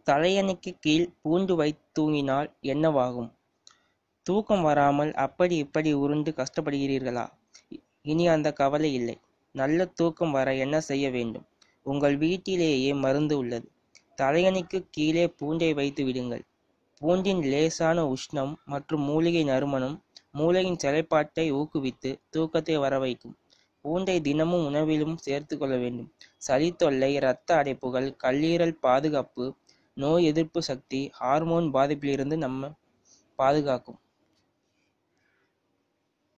தலையணைக்கு கீழ் பூண்டு வைத்து தூங்கினால் என்னவாகும் தூக்கம் வராமல் அப்படி இப்படி உருண்டு கஷ்டப்படுகிறீர்களா இனி அந்த கவலை இல்லை நல்ல தூக்கம் வர என்ன செய்ய வேண்டும் உங்கள் வீட்டிலேயே மருந்து உள்ளது தலையணைக்கு கீழே பூண்டை வைத்து விடுங்கள் பூண்டின் லேசான உஷ்ணம் மற்றும் மூலிகை நறுமணம் மூளையின் செயல்பாட்டை ஊக்குவித்து தூக்கத்தை வர வைக்கும் பூண்டை தினமும் உணவிலும் சேர்த்து கொள்ள வேண்டும் சளி தொல்லை இரத்த அடைப்புகள் கல்லீரல் பாதுகாப்பு நோய் எதிர்ப்பு சக்தி ஹார்மோன் பாதிப்பிலிருந்து நம்ம பாதுகாக்கும்